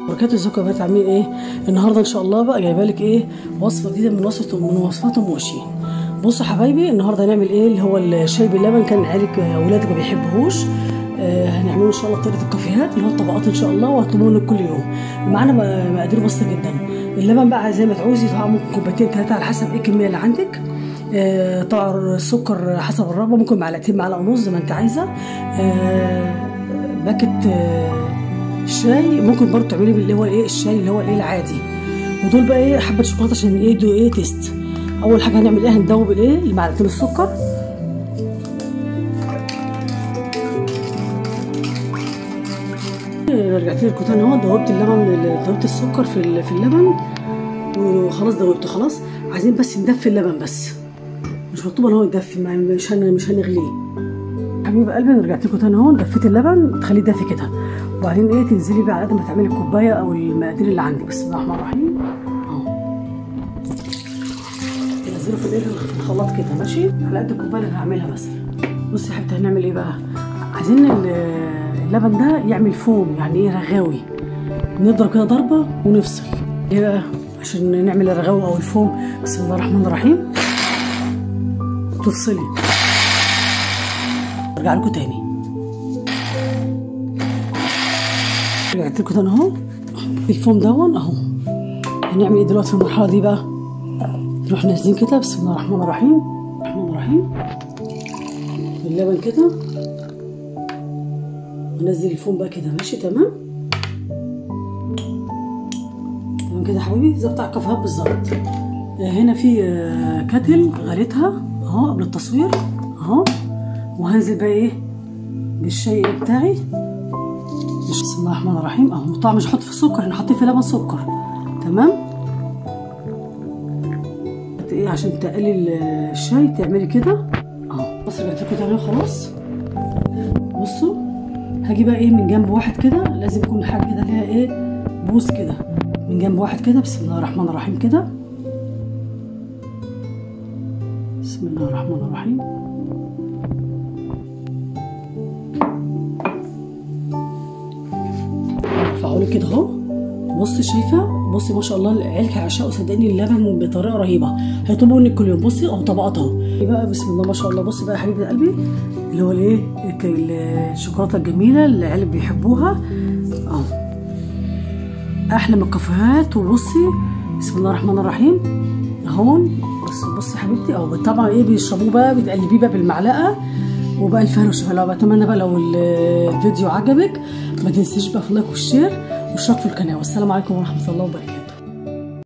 بركات الزوجة بقى عاملين ايه النهارده ان شاء الله بقى جايبه لك ايه وصفه جديده من وصفه من وصفات ام وشين بصوا حبايبي النهارده هنعمل ايه اللي هو الشاي باللبن كان عيالك اولادك ما بيحبوهوش آه هنعمله ان شاء الله بطريقه الكافيهات اللي هو الطبقات ان شاء الله وهتطلبوه منك كل يوم معانا مقادير بسيطه جدا اللبن بقى زي ما تعوزي طبعا ممكن كوبايتين ثلاثه على حسب ايه الكميه اللي عندك آه طبعا السكر حسب الرغبه ممكن معلقتين معلقه ونص زي ما انت عايزه آه باكت آه الشاي ممكن برضه تعملي باللي هو ايه الشاي اللي هو الايه العادي ودول بقى ايه حبه شوكولاته عشان ايه يدوا ايه تيست اول حاجه هنعمل ايه هندوب الايه المعلقتين السكر رجعت لي الكوتان اهو دوبت اللبن دوبت السكر في في اللبن وخلاص دوبته خلاص عايزين بس ندفي اللبن بس مش مطلوب ان هو يدفي مش هن مش هنغليه حبيب قلبي رجعت لكم تاني اهو دفيت اللبن تخليه دافي كده وبعدين ايه تنزلي بقى على قد ما تعملي الكوبايه او المقادير اللي عندك بسم الله الرحمن الرحيم اهو تنزله في الايه في الخلاط كده ماشي على قد الكوبايه اللي هعملها بس بصي يا حبيبتي هنعمل ايه بقى عايزين اللبن ده يعمل فوم يعني ايه رغاوي نضرب كده ضربه ونفصل ايه بقى عشان نعمل الرغاوي او الفوم بسم الله الرحمن الرحيم تفصلي ارجع لكم تاني رجعت لكم تاني اهو الفوم دون اهو هنعمل ايه دلوقتي في المرحله دي بقى نروح نازلين كده بسم الله الرحمن الرحيم الرحمن الرحيم اللبن كده ونزل الفوم بقى كده ماشي تمام تمام كده يا حبيبي زي بتاع الكافيهات بالظبط هنا في كاتل غليتها اهو قبل التصوير اهو وهنزل بقى ايه بالشاي بتاعي بسم الله الرحمن الرحيم اهو طبعا مش هحط فيه سكر احنا حاطين فيه لبن سكر تمام ايه عشان تقلي الشاي تعملي كده اهو بص رجعت لكم تاني خلاص بصوا هاجي بقى ايه من جنب واحد كده لازم يكون حاجه كده ليها ايه بوس كده من جنب واحد كده بسم الله الرحمن الرحيم كده بسم الله الرحمن الرحيم ارفعوا كده اهو بصي شايفه بصي ما شاء الله العيال هيعشقوا صدقني اللبن بطريقه رهيبه هيطلبوا منك كل يوم بصي اهو طبقات اهو بقى بسم الله ما شاء الله بصي بقى يا حبيبه قلبي اللي هو الايه الشوكولاته الجميله اللي العيال بيحبوها اهو احلى من الكافيهات وبصي بسم الله الرحمن الرحيم اهون بص بصي يا حبيبتي اهو طبعا ايه بيشربوه بقى بتقلبيه بقى بالمعلقه وبقى الفن والشفا لو بتمنى بقى لو الفيديو عجبك ما تنسيش بقى في اللايك والشير والاشتراك في القناه والسلام عليكم ورحمه الله وبركاته